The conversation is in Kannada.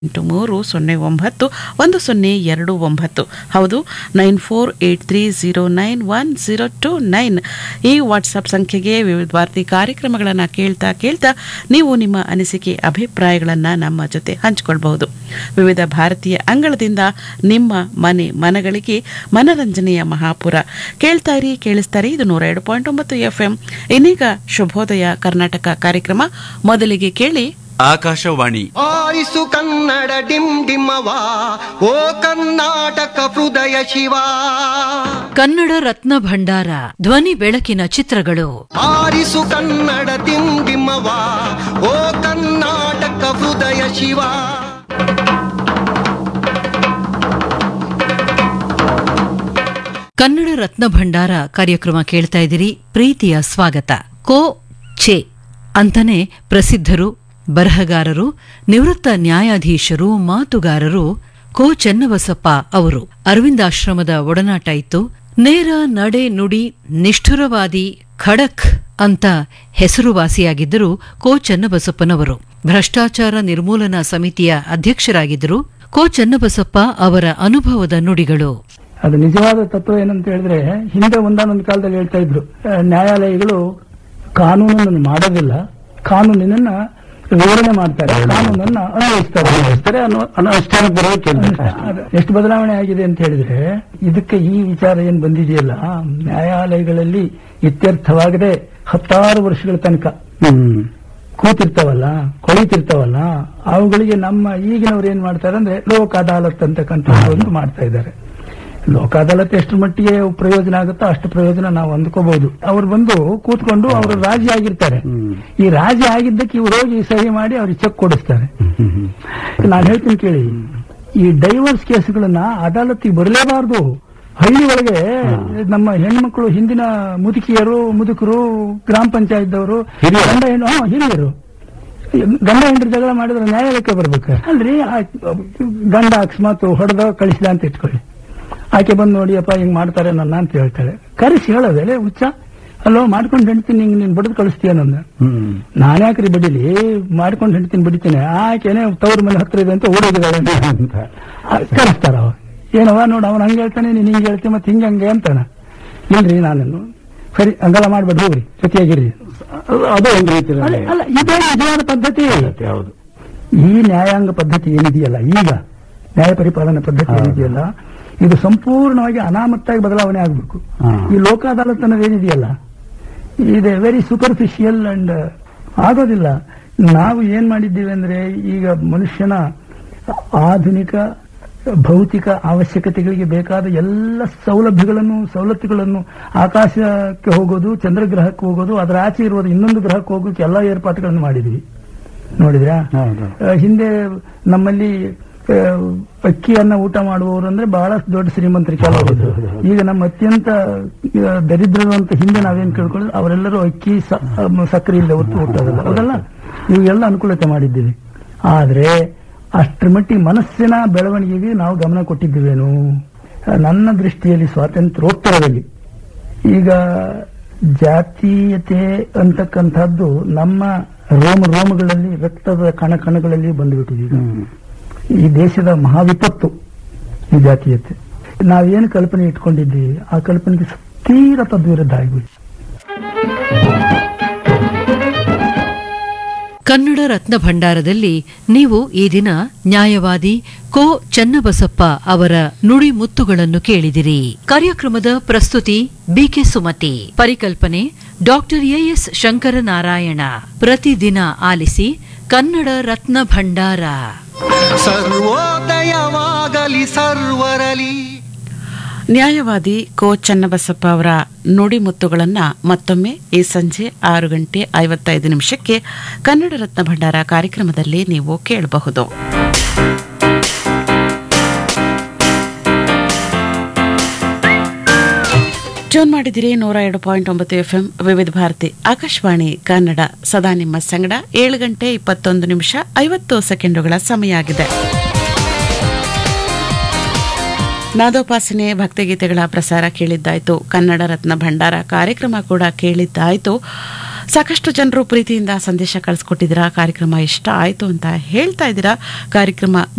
ಎಂಟು ಮೂರು ಸೊನ್ನೆ ಒಂಬತ್ತು ಒಂದು ಸೊನ್ನೆ ಎರಡು ಒಂಬತ್ತು ಹೌದು nine four eight three zero nine one zero two nine ಈ ವಾಟ್ಸಪ್ ಸಂಖ್ಯೆಗೆ ವಿವಿಧ ಭಾರತಿ ಕಾರ್ಯಕ್ರಮಗಳನ್ನು ಕೇಳ್ತಾ ಕೇಳ್ತಾ ನೀವು ನಿಮ್ಮ ಅನಿಸಿಕೆ ಅಭಿಪ್ರಾಯಗಳನ್ನು ನಮ್ಮ ಜೊತೆ ಹಂಚಿಕೊಳ್ಬಹುದು ವಿವಿಧ ಭಾರತೀಯ ಅಂಗಳದಿಂದ ನಿಮ್ಮ ಮನೆ ಮನಗಳಿಗೆ ಮನರಂಜನೆಯ ಮಹಾಪುರ ಕೇಳ್ತಾ ಇರಿ ಕೇಳಿಸ್ತಾ ಇರಿ ಇದು ನೂರ ಎರಡು ಪಾಯಿಂಟ್ ಒಂಬತ್ತು ಎಫ್ ಎಂ ಇನ್ನೀಗ ಶುಭೋದಯ ಕರ್ನಾಟಕ ಕಾರ್ಯಕ್ರಮ ಮೊದಲಿಗೆ ಕೇಳಿ ಆಕಾಶವಾಣಿ ಆರಿಸು ಕನ್ನಡ ಡಿಮ್ ಡಿಮ್ಮವ ಓ ಕರ್ನಾಟಕ ಹೃದಯ ಶಿವ ಕನ್ನಡ ರತ್ನ ಭಂಡಾರ ಧ್ವನಿ ಬೆಳಕಿನ ಚಿತ್ರಗಳು ಆರಿಸು ಕನ್ನಡ ಡಿಮ್ ಡಿಮ್ಮವ ಓ ಕರ್ನಾಟಕ ಹೃದಯ ಶಿವ ಕನ್ನಡ ರತ್ನ ಭಂಡಾರ ಕಾರ್ಯಕ್ರಮ ಕೇಳ್ತಾ ಇದ್ದೀರಿ ಪ್ರೀತಿಯ ಸ್ವಾಗತ ಕೋ ಚೆ ಅಂತಾನೆ ಪ್ರಸಿದ್ಧರು ಬರಹಗಾರರು ನಿವೃತ್ತ ನ್ಯಾಯಾಧೀಶರು ಮಾತುಗಾರರು ಕೋ ಚೆನ್ನಬಸಪ್ಪ ಅವರು ಅರವಿಂದಾಶ್ರಮದ ಒಡನಾಟ ಇತ್ತು ನೇರ ನಡೆ ನುಡಿ ನಿಷ್ಠುರವಾದಿ ಖಡಕ್ ಅಂತ ಹೆಸರುವಾಸಿಯಾಗಿದ್ದರು ಕೋ ಚೆನ್ನಬಸಪ್ಪನವರು ಭ್ರಷ್ಟಾಚಾರ ನಿರ್ಮೂಲನಾ ಸಮಿತಿಯ ಅಧ್ಯಕ್ಷರಾಗಿದ್ದರು ಕೋ ಚೆನ್ನಬಸಪ್ಪ ಅವರ ಅನುಭವದ ನುಡಿಗಳು ಅದು ನಿಜವಾದ ತತ್ವ ಏನಂತ ಹೇಳಿದ್ರೆ ಹಿಂದೆ ಒಂದಾನೊಂದು ಕಾಲದಲ್ಲಿ ಹೇಳ್ತಾ ಇದ್ರು ಆ, ನ್ಯಾಯಾಲಯಗಳು ಕಾನೂನನ್ನು ಮಾಡೋದಿಲ್ಲ ಕಾನೂನಿನನ್ನ ವಿವರಣೆ ಮಾಡ್ತಾರೆ ಕಾನೂನನ್ನ ಅನ್ವಯಿಸ್ತಾರೆ ಅನುಷ್ಠಾನ ಎಷ್ಟು ಬದಲಾವಣೆ ಆಗಿದೆ ಅಂತ ಹೇಳಿದ್ರೆ ಇದಕ್ಕೆ ಈ ವಿಚಾರ ಏನ್ ಬಂದಿದೆಯಲ್ಲ ನ್ಯಾಯಾಲಯಗಳಲ್ಲಿ ಇತ್ಯರ್ಥವಾಗದೆ ಹತ್ತಾರು ವರ್ಷಗಳ ತನಕ ಕೂತಿರ್ತಾವಲ್ಲ ಕೊಳಿತಿರ್ತಾವಲ್ಲ ಅವುಗಳಿಗೆ ನಮ್ಮ ಈಗಿನವ್ರು ಏನ್ ಮಾಡ್ತಾರೆ ಅಂದ್ರೆ ಲೋಕ ಅದಾಲತ್ ಅಂತಕ್ಕಂಥ ಒಂದು ಮಾಡ್ತಾ ಇದ್ದಾರೆ ಲೋಕ ಅದಾಲತ್ ಎಷ್ಟು ಮಟ್ಟಿಗೆ ಪ್ರಯೋಜನ ಆಗುತ್ತೋ ಅಷ್ಟು ಪ್ರಯೋಜನ ನಾವು ಅಂದ್ಕೋಬಹುದು ಅವ್ರು ಬಂದು ಕೂತ್ಕೊಂಡು ಅವರು ರಾಜಿ ಆಗಿರ್ತಾರೆ ಈ ರಾಜಿ ಆಗಿದ್ದಕ್ಕೆ ಇವ್ರು ಹೋಗಿ ಸಹಿ ಮಾಡಿ ಅವ್ರಿಗೆ ಚೆಕ್ ಕೊಡಿಸ್ತಾರೆ ನಾನು ಹೇಳ್ತೀನಿ ಕೇಳಿ ಈ ಡೈವರ್ಸ್ ಕೇಸ್ಗಳನ್ನ ಅದಾಲತ್ತಿಗೆ ಬರಲೇಬಾರದು ಹಳ್ಳಿ ಒಳಗೆ ನಮ್ಮ ಹೆಣ್ಮಕ್ಳು ಹಿಂದಿನ ಮುದುಕಿಯರು ಮುದುಕರು ಗ್ರಾಮ ಪಂಚಾಯತ್ದವರು ಗಂಡ ಹೆಣ್ಣು ಹಾ, ಹಿರಿಯರು ಗಂಡ ಹೆಂಡ್ರ ಜಗಳ ಮಾಡಿದ್ರೆ ನ್ಯಾಯಾಲಯಕ್ಕೆ ಬರ್ಬೇಕು ಅಲ್ರಿ ಆ ಗಂಡ ಅಕಸ್ಮಾತ್ ಹೊಡೆದ ಕಳಿಸಿದ ಅಂತ ಇಟ್ಕೊಳ್ಳಿ ಆಕೆ ಬಂದು ನೋಡಿಯಪ್ಪ ಹಿಂಗ್ ಮಾಡ್ತಾರೆ ನನ್ನ ಅಂತ ಹೇಳ್ತಾಳೆ ಕರೆಸಿ ಹೇಳೋದೆ ಹುಚ್ಚ ಅಲ್ಲೋ ಮಾಡ್ಕೊಂಡು ಹೆಣ್ತೀನಿ ಹಿಂಗ್ ನೀನ್ ಬಡದ್ ಕಳಿಸ್ತೀಯ ನನ್ನ ನಾನ್ಯಾಕ್ರಿ ಬಡಿಲಿ ಮಾಡ್ಕೊಂಡು ಹೆಣ್ತೀನಿ ಬಡಿತೀನಿ ಆಕೆನೆ ತವ್ರ ಮನೆ ಹತ್ರ ಇದೆ ಅಂತ ಓಡೋಗಿದ್ದಾಳೆ ಅಂತ ಕರೆಸ್ತಾರ ಅವ ಏನವ ನೋಡು ಅವನ್ ಹಂಗೆ ಹೇಳ್ತಾನೆ ನೀನ್ ಹಿಂಗೆ ಹೇಳ್ತೀನಿ ಮತ್ತೆ ಹಿಂಗೆ ಹಂಗೆ ಅಂತಾನ ಇಲ್ರಿ ನಾನು ಸರಿ ಹಂಗೆಲ್ಲ ಮಾಡ್ಬೇಡಿ ಹೋಗ್ರಿ ಜೊತೆಯಾಗಿರಿ ಅದು ಒಂದು ರೀತಿ ಅಲ್ಲ ಅಲ್ಲ, ಇದೇ ನಿಜವಾದ ಪದ್ಧತಿ ಹೌದು ಈ ನ್ಯಾಯಾಂಗ ಪದ್ಧತಿ ಏನಿದೆಯಲ್ಲ ಈಗ ನ್ಯಾಯ ಪರಿಪಾಲನಾ ಪದ್ಧತಿ ಏನಿದೆಯಲ್ಲ ಇದು ಸಂಪೂರ್ಣವಾಗಿ ಅನಾಮತ್ತಾಗಿ ಬದಲಾವಣೆ ಆಗಬೇಕು ಹಾ. ಈ ಲೋಕ ಅದಾಲತ್ ಅನ್ನೋದು ಏನಿದೆಯಲ್ಲ ಇದೆ ವೆರಿ ಸೂಪರ್ಫಿಷಿಯಲ್ ಅಂಡ್ ಆಗೋದಿಲ್ಲ ನಾವು ಏನ್ ಮಾಡಿದ್ದೀವಿ ಅಂದ್ರೆ ಈಗ ಮನುಷ್ಯನ ಆಧುನಿಕ ಭೌತಿಕ ಅವಶ್ಯಕತೆಗಳಿಗೆ ಬೇಕಾದ ಎಲ್ಲ ಸೌಲಭ್ಯಗಳನ್ನು ಸವಲತ್ತುಗಳನ್ನು ಆಕಾಶಕ್ಕೆ ಹೋಗೋದು ಚಂದ್ರಗ್ರಹಕ್ಕೆ ಹೋಗೋದು ಅದರ ಆಚೆ ಇರುವುದು ಇನ್ನೊಂದು ಗ್ರಹಕ್ಕೆ ಹೋಗೋಕೆ ಎಲ್ಲ ಏರ್ಪಾಟುಗಳನ್ನು ಮಾಡಿದ್ವಿ ನೋಡಿದ್ರಾ ಹೌದು. ಆ, ಹಿಂದೆ ನಮ್ಮಲ್ಲಿ ಆ, ಅಕ್ಕಿಯನ್ನ ಊಟ ಮಾಡುವವರು ಅಂದ್ರೆ ಬಹಳ ದೊಡ್ಡ ಶ್ರೀಮಂತರು ಕೆಲವರು ಈಗ ನಮ್ಮ ಅತ್ಯಂತ ಆ, ದರಿದ್ರರು ಅಂತ ಹಿಂದೆ ನಾವೇನ್ ಕೇಳ್ಕೊಳ್ಳೋದು ಅವರೆಲ್ಲರೂ ಅಕ್ಕಿ ಸ- ಆ, ಸಕ್ಕರೆ ಇಲ್ಲ ಹೊತ್ತು ಹುಟ್ಟೋದಲ್ಲ ಹೌದಲ್ಲ ಇವೆಲ್ಲ ಅನುಕೂಲತೆ ಮಾಡಿದ್ದೀವಿ ಆದ್ರೆ ಅಷ್ಟರ ಮಟ್ಟಿಗೆ ಮನಸ್ಸಿನ ಬೆಳವಣಿಗೆಗೆ ನಾವು ಗಮನ ಕೊಟ್ಟಿದ್ದೀವೇನು ಆ, ನನ್ನ ದೃಷ್ಟಿಯಲ್ಲಿ ಸ್ವಾತಂತ್ರ್ಯೋತ್ತರದಲ್ಲಿ ಈಗ ಜಾತೀಯತೆ ಅಂತಕ್ಕಂಥದ್ದು ನಮ್ಮ ರೋಮ ರೋಮಗಳಲ್ಲಿ ರಕ್ತದ ಕಣ ಕಣಗಳಲ್ಲಿ ಬಂದುಬಿಟ್ಟಿದೆ ಈಗ. ಈ ದೇಶದ ಮಹಾವಿಪತ್ತು ಈ ಜಾತೀಯತೆ ನಾವೇನು ಕಲ್ಪನೆ ಇಟ್ಕೊಂಡಿದ್ದೀವಿ ಆ ಕಲ್ಪನೆಗೆ ತೀರ ತದ್ವಿರುದ್ಧ ಆಗಿಬಿಟ್ಟು ಕನ್ನಡ ರತ್ನ ಭಂಡಾರದಲ್ಲಿ ನೀವು ಈ ದಿನ ನ್ಯಾಯವಾದಿ ಕೋ ಚನ್ನಬಸಪ್ಪ ಅವರ ನುಡಿ ಮುತ್ತುಗಳನ್ನು ಕೇಳಿದಿರಿ ಕಾರ್ಯಕ್ರಮದ ಪ್ರಸ್ತುತಿ ಬಿಕೆ ಸುಮತಿ ಪರಿಕಲ್ಪನೆ ಡಾಕ್ಟರ್ ಎಎಸ್ ಶಂಕರನಾರಾಯಣ ಪ್ರತಿದಿನ ಆಲಿಸಿ ಕನ್ನಡ ರತ್ನ ಭಂಡಾರ ಸರ್ವೋದಯವಾಗಲಿ ಸರ್ವರಲಿ ನ್ಯಾಯವಾದಿ ಕೋ ಚನ್ನಬಸಪ್ಪ ಅವರ ನುಡಿಮುತ್ತುಗಳನ್ನು ಮತ್ತೊಮ್ಮೆ ಈ ಸಂಜೆ ಆರು ಗಂಟೆ ಐವತ್ತೈದು ನಿಮಿಷಕ್ಕೆ ಕನ್ನಡ ರತ್ನ ಭಂಡಾರ ಕಾರ್ಯಕ್ರಮದಲ್ಲಿ ನೀವು ಕೇಳಬಹುದು ಟ್ಯೂನ್ ಮಾಡಿದಿರಿ ನೂರ ಎರಡು ಪಾಯಿಂಟ್ ಒಂಬತ್ತು ಎಫ್ ಎಂ ವಿವಿಧ ಭಾರತಿ ಆಕಾಶವಾಣಿ ಕನ್ನಡ ಸದಾ ನಿಮ್ಮ ಸಂಗಡ ಏಳು ಗಂಟೆ ಇಪ್ಪತ್ತೊಂದು ನಿಮಿಷ ಐವತ್ತು ಸೆಕೆಂಡುಗಳ ಸಮಯ ಆಗಿದೆ ನಾದೋಪಾಸನೆ ಭಕ್ತಿಗೀತೆಗಳ ಪ್ರಸಾರ ಕೇಳಿದ್ದಾಯ್ತು ಕನ್ನಡ ರತ್ನ ಭಂಡಾರ ಕಾರ್ಯಕ್ರಮ ಕೂಡ ಕೇಳಿದ್ದಾಯ್ತು ಸಾಕಷ್ಟು ಜನರು ಪ್ರೀತಿಯಿಂದ ಸಂದೇಶ ಕಳಿಸ್ಕೊಟ್ಟಿದ್ದೀರಾ ಕಾರ್ಯಕ್ರಮ ಇಷ್ಟ ಆಯಿತು ಅಂತ ಹೇಳ್ತಾ ಇದ್ದೀರಾ ಕಾರ್ಯಕ್ರಮ